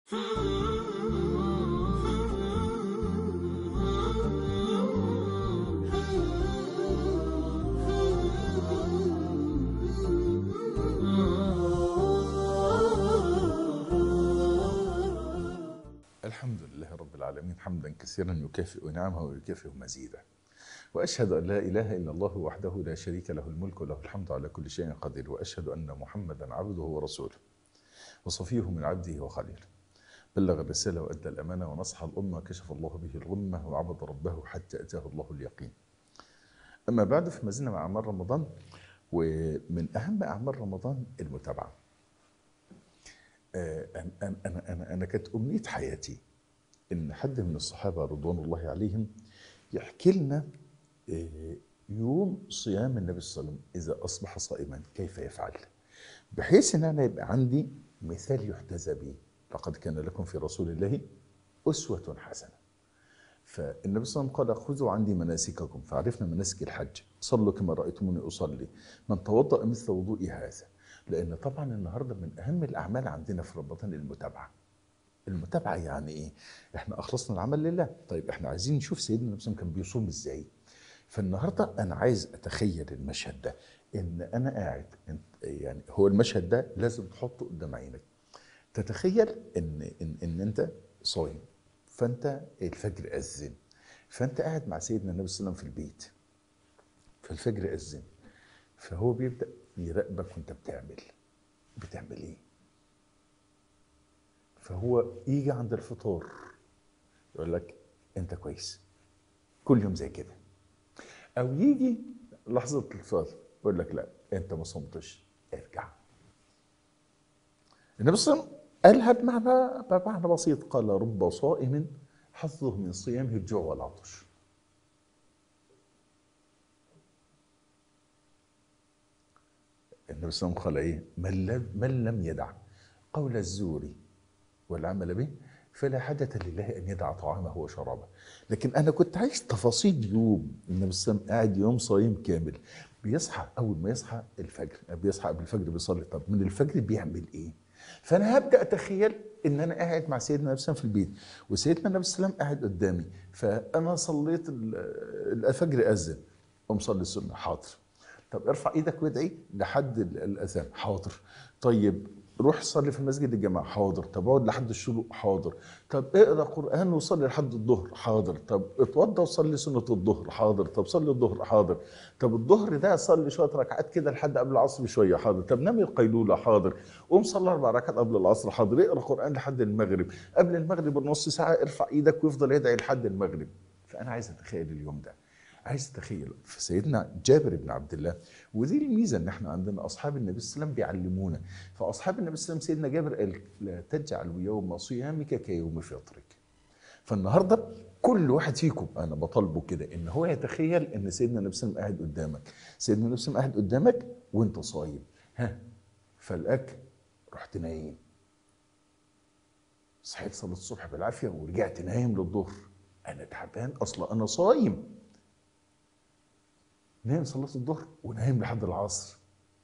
الحمد لله رب العالمين حمدا كثيرا يكافئ نعمه ويكافئ مزيدا واشهد ان لا اله الا الله وحده لا شريك له الملك وله الحمد على كل شيء قدير واشهد ان محمدا عبده ورسوله وصفيه من عبده وخليله بلغ الرساله وادى الامانه ونصح الامه كشف الله به الغمه وعبد ربه حتى اتاه الله اليقين اما بعد فما زلنا مع اعمال رمضان ومن اهم اعمال رمضان المتابعه آه، أنا أنا أنا أنا, أنا كانت أمنية حياتي إن حد من الصحابة رضوان الله عليهم يحكي لنا آه، يوم صيام النبي صلى الله عليه وسلم إذا أصبح صائما كيف يفعل بحيث إن أنا يبقى عندي مثال يحتذى به لقد كان لكم في رسول الله أسوة حسنة فالنبي صلى الله عليه وسلم قال خذوا عندي مناسككم فعرفنا مناسك الحج صلوا كما رأيتموني أصلي من توضأ مثل وضوئي هذا لان طبعا النهارده من اهم الاعمال عندنا في رمضان المتابعه المتابعه يعني ايه احنا اخلصنا العمل لله طيب احنا عايزين نشوف سيدنا النبي صلى الله عليه وسلم كان بيصوم ازاي فالنهارده انا عايز اتخيل المشهد ده ان انا قاعد إنت- يعني هو المشهد ده لازم تحطه قدام عينك تتخيل ان ان ان انت صايم فانت الفجر اذن فانت قاعد مع سيدنا النبي صلى الله عليه وسلم في البيت فالفجر اذن فهو بيبدا يراقبك وانت بتعمل بتعمل ايه فهو يجي عند الفطار يقول لك انت كويس كل يوم زي كده او يجي لحظه الفطار يقول لك لا انت ما صمتش ارجع النبي صلى الله عليه وسلم قالها بمعنى بمعنى بسيط قال رب صائم حظه من صيامه الجوع والعطش النبي صلى الله عليه وسلم قال ايه من لم, من لم يدع قول الزور والعمل به فلا حاجة لله أن يدع طعامه وشرابه لكن أنا كنت عايز تفاصيل يوم النبي صلى الله عليه وسلم قاعد يوم صايم كامل بيصحى أول ما يصحى الفجر بيصحى قبل الفجر بيصلي طب من الفجر بيعمل إيه فأنا هبدأ أتخيل إن أنا قاعد مع سيدنا النبي صلى الله عليه وسلم في البيت وسيدنا النبي صلى الله عليه وسلم قاعد قدامي فأنا صليت ال- الفجر أذن قوم صلي السنة حاضر طب ارفع ايدك وادعي لحد ال- الاذان حاضر طيب روح صلي في المسجد الجماعة حاضر طب اقعد لحد الشروق حاضر طب اقرا قران وصلي لحد الظهر حاضر طب اتوضى وصلي سنه الظهر حاضر طب صلي الظهر حاضر طب الظهر ده صلي شويه ركعات كده لحد قبل العصر بشويه حاضر طب نامي القيلوله حاضر قوم صلي اربع ركعات قبل العصر حاضر اقرا قران لحد المغرب قبل المغرب بنص ساعه ارفع ايدك ويفضل يدعي لحد المغرب فانا عايز اتخيل اليوم ده عايز تخيل في سيدنا جابر بن عبد الله ودي الميزه ان احنا عندنا اصحاب النبي صلى الله عليه وسلم بيعلمونا فاصحاب النبي صلى الله عليه وسلم سيدنا جابر قال لا تجعل يوم صيامك كيوم فطرك فالنهارده كل واحد فيكم انا بطالبه كده ان هو يتخيل ان سيدنا النبي صلى الله عليه وسلم قاعد قدامك سيدنا النبي صلى الله عليه وسلم قاعد قدامك وانت صايم ها فالاكل رحت نايم صحيت صلاه الصبح بالعافيه ورجعت نايم للظهر انا تعبان اصلا انا صايم نايم صلاه الظهر ونايم لحد العصر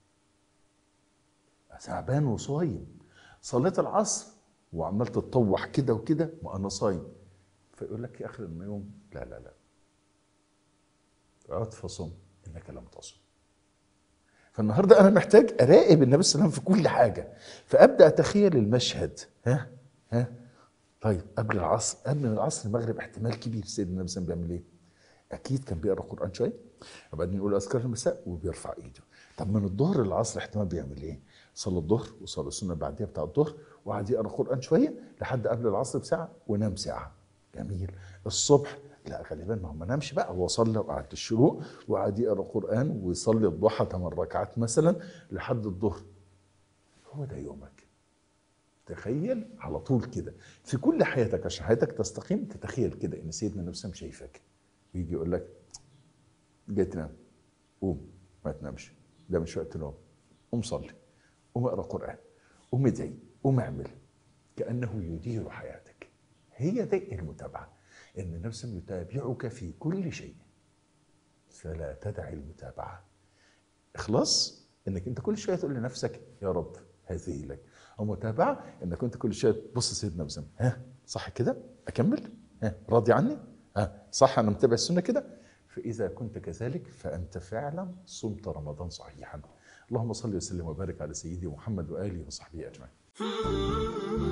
تعبان وصايم صليت العصر وعمال تتطوح كده وكده وانا صايم فيقول لك يا اخر اليوم لا لا لا اقعد فصم انك لم تصم فالنهارده انا محتاج اراقب النبي صلى الله عليه وسلم في كل حاجه فابدا اتخيل المشهد ها ها طيب قبل العصر قبل العصر المغرب احتمال كبير سيدنا النبي صلى الله عليه وسلم بيعمل ايه؟ اكيد كان بيقرا قران شويه وبعدين يقول اذكار المساء وبيرفع ايده طب من الظهر للعصر احتمال بيعمل ايه؟ صلى الظهر وصلى السنه بعديها بتاع الظهر وقعد يقرا قران شويه لحد قبل العصر بساعه ونام ساعه جميل الصبح لا غالبا ما هو ما نامش بقى هو صلى وقعد الشروق وقعد يقرا قران ويصلي الضحى ثمان ركعات مثلا لحد الظهر هو ده يومك تخيل على طول كده في كل حياتك عشان حياتك تستقيم تتخيل كده ان سيدنا النبي صلى الله عليه وسلم شايفك ويجي يقول لك جاي تنام قوم ما تنامش ده مش وقت نوم قوم صلي قوم اقرا قران قوم ادعي قوم اعمل كانه يدير حياتك هي دي المتابعه ان النفس يتابعك في كل شيء فلا تدع المتابعه اخلاص انك انت كل شويه تقول لنفسك يا رب هذه لك ومتابعه انك انت كل شويه تبص سيدنا وسلم ها صح كده اكمل ها راضي عني ها صح انا متابع السنه كده فاذا كنت كذلك فانت فعلا صمت رمضان صحيحا اللهم صل وسلم وبارك على سيدي محمد واله وصحبه اجمعين